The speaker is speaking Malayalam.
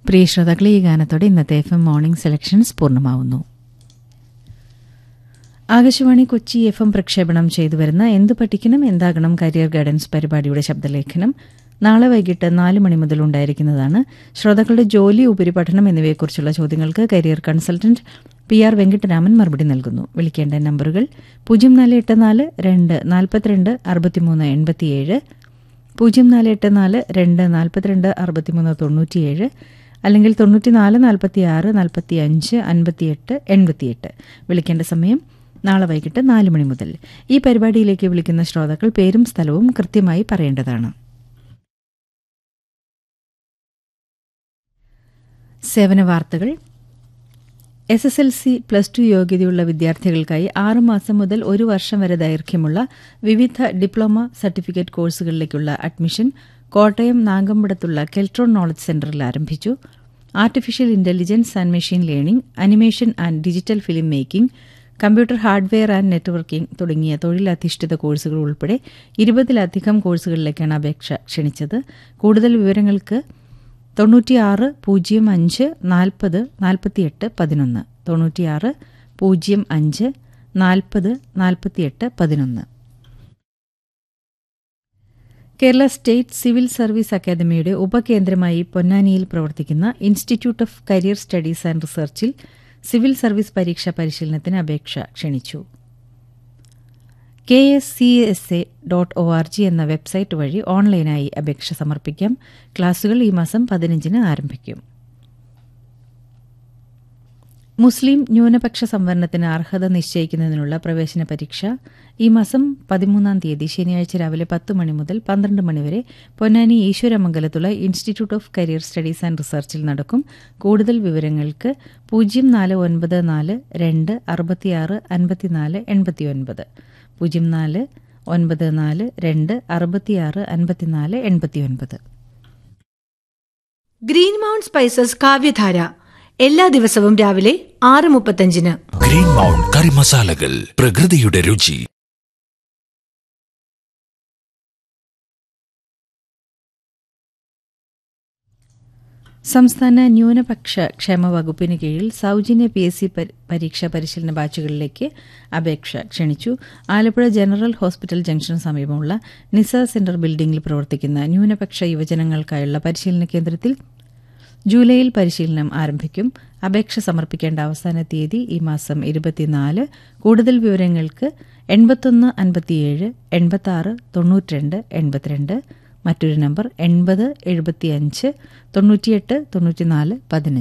പ്രിയ ശ്രോതാക്കളെ ഈ ഗാനത്തോടെ ഇന്നത്തെ എഫ് എം മോർണിംഗ് സെലക്ഷൻസ് പൂർണ്ണമാവുന്നു ആകാശവാണി കൊച്ചി എഫ് എം പ്രക്ഷേപണം ചെയ്തു വരുന്ന എന്തു പഠിക്കണം എന്താകണം കരിയർ ഗൈഡൻസ് പരിപാടിയുടെ ശബ്ദലേഖനം നാളെ വൈകിട്ട് നാല് മണി മുതൽ ഉണ്ടായിരിക്കുന്നതാണ് ശ്രോതാക്കളുടെ ജോലി ഉപരിപഠനം എന്നിവയെക്കുറിച്ചുള്ള ചോദ്യങ്ങൾക്ക് career consultant P R Venkataraman മറുപടി നൽകുന്നു വിളിക്കേണ്ട നമ്പറുകൾ പൂജ്യം നാല് എട്ട് നാല് രണ്ട് നാൽപ്പത്തിരണ്ട് അറുപത്തിമൂന്ന് എൺപത്തിയേഴ് പൂജ്യം നാല് എട്ട് നാല് രണ്ട് നാൽപ്പത്തിരണ്ട് അറുപത്തിമൂന്ന് തൊണ്ണൂറ്റിയേഴ് അല്ലെങ്കിൽ തൊണ്ണൂറ്റിനാല് നാൽപ്പത്തി ആറ് നാൽപ്പത്തി അഞ്ച് അൻപത്തിയെട്ട് എൺപത്തിയെട്ട് വിളിക്കേണ്ട സമയം നാളെ വൈകിട്ട് നാല് മണി മുതൽ ഈ പരിപാടിയിലേക്ക് വിളിക്കുന്ന ശ്രോതാക്കൾ പേരും സ്ഥലവും കൃത്യമായി പറയേണ്ടതാണ് സേവന വാർത്തകൾ S S L C plus two യോഗ്യതയുള്ള വിദ്യാർത്ഥികൾക്കായി ആറുമാസം മുതൽ ഒരു വർഷം വരെ ദൈർഘ്യമുള്ള വിവിധ ഡിപ്ലോമ സർട്ടിഫിക്കറ്റ് കോഴ്സുകളിലേക്കുള്ള അഡ്മിഷൻ കോട്ടയം നാഗമ്പടത്തുള്ള കെൽട്രോൺ നോളജ് സെന്ററിൽ ആരംഭിച്ചു artificial intelligence and machine learning animation and digital film making computer hardware and networking തുടങ്ങിയ തൊഴിലധിഷ്ഠിത കോഴ്സുകൾ ഉൾപ്പെടെ ഇരുപതിലധികം കോഴ്സുകളിലേക്കാണ് അപേക്ഷ ക്ഷണിച്ചത് കൂടുതൽ വിവരങ്ങൾക്ക് തൊണ്ണൂറ്റിയാറ് പൂജ്യം അഞ്ച് നാൽപ്പത് നാൽപ്പത്തിയെട്ട് പതിനൊന്ന് തൊണ്ണൂറ്റിയാറ് പൂജ്യം അഞ്ച് നാൽപ്പത് നാൽപ്പത്തിയെട്ട് പതിനൊന്ന് കേരള സ്റ്റേറ്റ് സിവിൽ സർവീസ് അക്കാദമിയുടെ ഉപകേന്ദ്രമായി പൊന്നാനിയിൽ പ്രവർത്തിക്കുന്ന institute of career studies and റിസർച്ചിൽ സിവിൽ സർവീസ് പരീക്ഷാ പരിശീലനത്തിന് അപേക്ഷ ക്ഷണിച്ചു K S C S A dot O R G എന്ന വെബ്സൈറ്റ് വഴി ഓൺലൈനായി അപേക്ഷ സമർപ്പിക്കാം ക്ലാസുകൾ ഈ മാസം പതിനഞ്ചിന് ആരംഭിക്കും മുസ്ലിം ന്യൂനപക്ഷ സംവരണത്തിന് അർഹത നിശ്ചയിക്കുന്നതിനുള്ള പ്രവേശന പരീക്ഷ ഈ മാസം പതിമൂന്നാം തീയതി ശനിയാഴ്ച രാവിലെ പത്ത് മണി മുതൽ പന്ത്രണ്ട് മണിവരെ പൊന്നാനി ഈശ്വരമംഗലത്തുള്ള institute of career studies and റിസർച്ചിൽ നടക്കും കൂടുതൽ വിവരങ്ങൾക്ക് പൂജ്യം നാല് ഒൻപത് നാല് രണ്ട് അറുപത്തിയാറ് അൻപത്തിനാല് എൺപത്തിയൊൻപത് പൂജ്യം നാല് ഒൻപത് നാല് രണ്ട് അറുപത്തിയാറ് അൻപത്തിനാല് എൺപത്തിയൊൻപത് ഗ്രീൻ മൗണ്ട് സ്പൈസസ് കാവ്യധാര എല്ലാ ദിവസവും രാവിലെ ആറ് മുപ്പത്തഞ്ചിന് ഗ്രീൻ മൗണ്ട് കറി മസാലകൾ പ്രകൃതിയുടെ രുചി സംസ്ഥാന ന്യൂനപക്ഷ ക്ഷേമ വകുപ്പിന് കീഴിൽ സൗജന്യ പി എസ് സി പരീക്ഷാ പരിശീലന ബാച്ചുകളിലേക്ക് അപേക്ഷ ക്ഷണിച്ചു ആലപ്പുഴ ജനറൽ ഹോസ്പിറ്റൽ ജംഗ്ഷന് സമീപമുള്ള നിസ സെന്റർ ബിൽഡിംഗിൽ പ്രവർത്തിക്കുന്ന ന്യൂനപക്ഷ യുവജനങ്ങൾക്കായുള്ള പരിശീലന കേന്ദ്രത്തിൽ ജൂലൈയിൽ പരിശീലനം ആരംഭിക്കും അപേക്ഷ സമർപ്പിക്കേണ്ട അവസാന തീയതി ഈ മാസം ഇരുപത്തിനാല് കൂടുതൽ വിവരങ്ങൾക്ക് എൺപത്തൊന്ന് അൻപത്തിയേഴ് എൺപത്താറ് തൊണ്ണൂറ്റിരണ്ട് എൺപത്തിരണ്ട് മറ്റൊരു നമ്പർ എൺപത് എഴുപത്തിയഞ്ച് തൊണ്ണൂറ്റിയെട്ട് തൊണ്ണൂറ്റിനാല് പതിനഞ്ച്